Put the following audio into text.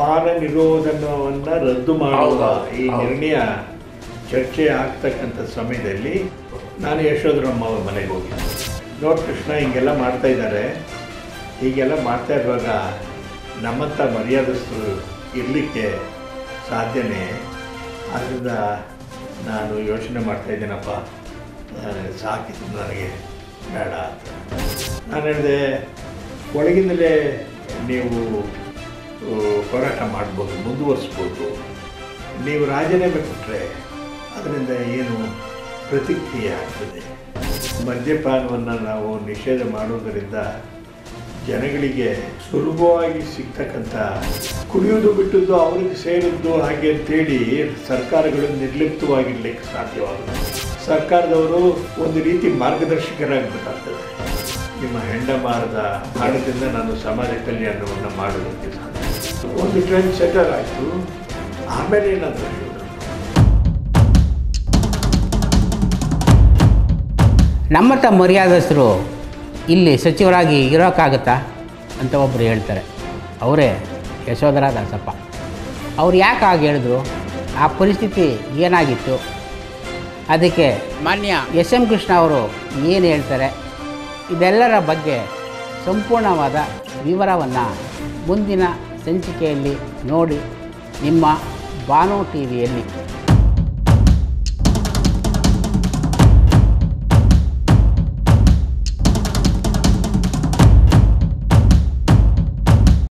ಬಾಲ ನಿರೋಧನವನ್ನು ರದ್ದು ಮಾಡುವ ಹೌದು, ಈ ಹೌದು. ನಿರ್ಣಯ ಚರ್ಚೆ ಆಗ್ತಕ್ಕಂಥ ಸಮಯದಲ್ಲಿ ನಾನು ಯಶೋಧರಮ್ಮ ಅವ್ರ ಮನೆಗೆ ಹೋಗಿದ್ದೆ ನೋಡ್ ಕೃಷ್ಣ ಹಿಂಗೆಲ್ಲ ಮಾಡ್ತಾ ಇದ್ದಾರೆ ಹೀಗೆಲ್ಲ ಮಾಡ್ತಾ ಇರುವಾಗ ನಮ್ಮಂಥ ಮರ್ಯಾದಸ್ಥರು ಇರಲಿಕ್ಕೆ ಸಾಧ್ಯನೇ ಆದ್ದರಿಂದ ನಾನು ಯೋಚನೆ ಮಾಡ್ತಾ ಇದ್ದೀನಪ್ಪ ನನಗೆ ಸಾಕಿತ್ತು ನನಗೆ ಬೇಡ ಅಂತ ನಾನು ಹೇಳಿದೆ ಒಳಗಿಂದಲೇ ನೀವು ಆ, ಹೋರಾಟ ಮಾಡ್ಬೋದು ಮುಂದುವರಿಸ್ಬೋದು ನೀವು ರಾಜೀನಾಮೆ ಕೊಟ್ಟರೆ ಅದರಿಂದ ಏನು ಪ್ರತಿಕ್ರಿಯೆ ಆಗ್ತದೆ ಮದ್ಯಪಾನವನ್ನು ನಾವು ನಿಷೇಧ ಮಾಡುವುದರಿಂದ ಜನಗಳಿಗೆ ಸುಲಭವಾಗಿ ಸಿಗ್ತಕ್ಕಂಥ ಕುಡಿಯೋದು ಬಿಟ್ಟದ್ದು ಅವ್ರಿಗೆ ಸೇರಿದ್ದು ಹಾಗೆ ಅಂತೇಳಿ ಸರ್ಕಾರಗಳು ನಿರ್ಲಿಪ್ತವಾಗಿರ್ಲಿಕ್ಕೆ ಸಾಧ್ಯವಾಗುತ್ತೆ ಸರ್ಕಾರದವರು ಒಂದು ರೀತಿ ಮಾರ್ಗದರ್ಶಕರಾಗಬೇಕಾಗ್ತದೆ ನಿಮ್ಮ ಹೆಂಡಮಾರದ ಹಣದಿಂದ ನಾನು ಸಮಾಜ ಕಲ್ಯಾಣವನ್ನು ಮಾಡುವುದಕ್ಕೆ ಸಾಧ್ಯ ಒಂದು ಟ್ರೆಂಡ್ ಸೆಟರ್ ಆಯಿತು ಆಮೇಲೆ ಏನಾದರೂ ಹೇಳಿದ್ರು ನಮ್ಮಂಥ ಮರ್ಯಾದಸ್ಥರು ಇಲ್ಲಿ ಸಚಿವರಾಗಿ ಇರೋಕ್ಕಾಗತ್ತಾ ಅಂತ ಒಬ್ಬರು ಹೇಳ್ತಾರೆ ಅವರೇ ಯಶೋಧರ ದಾಸಪ್ಪ ಅವ್ರು ಯಾಕೆ ಹಾಗೆ ಹೇಳಿದ್ರು ಆ ಪರಿಸ್ಥಿತಿ ಏನಾಗಿತ್ತು ಅದಕ್ಕೆ ಮಾನ್ಯ ಎಸ್ ಎಂ ಕೃಷ್ಣ ಅವರು ಏನು ಹೇಳ್ತಾರೆ ಇದೆಲ್ಲರ ಬಗ್ಗೆ ಸಂಪೂರ್ಣವಾದ ವಿವರವನ್ನು ಮುಂದಿನ ಸಂಚಿಕೆಯಲ್ಲಿ ನೋಡಿ ನಿಮ್ಮ ಬಾನು ಟಿ ವಿಯಲ್ಲಿ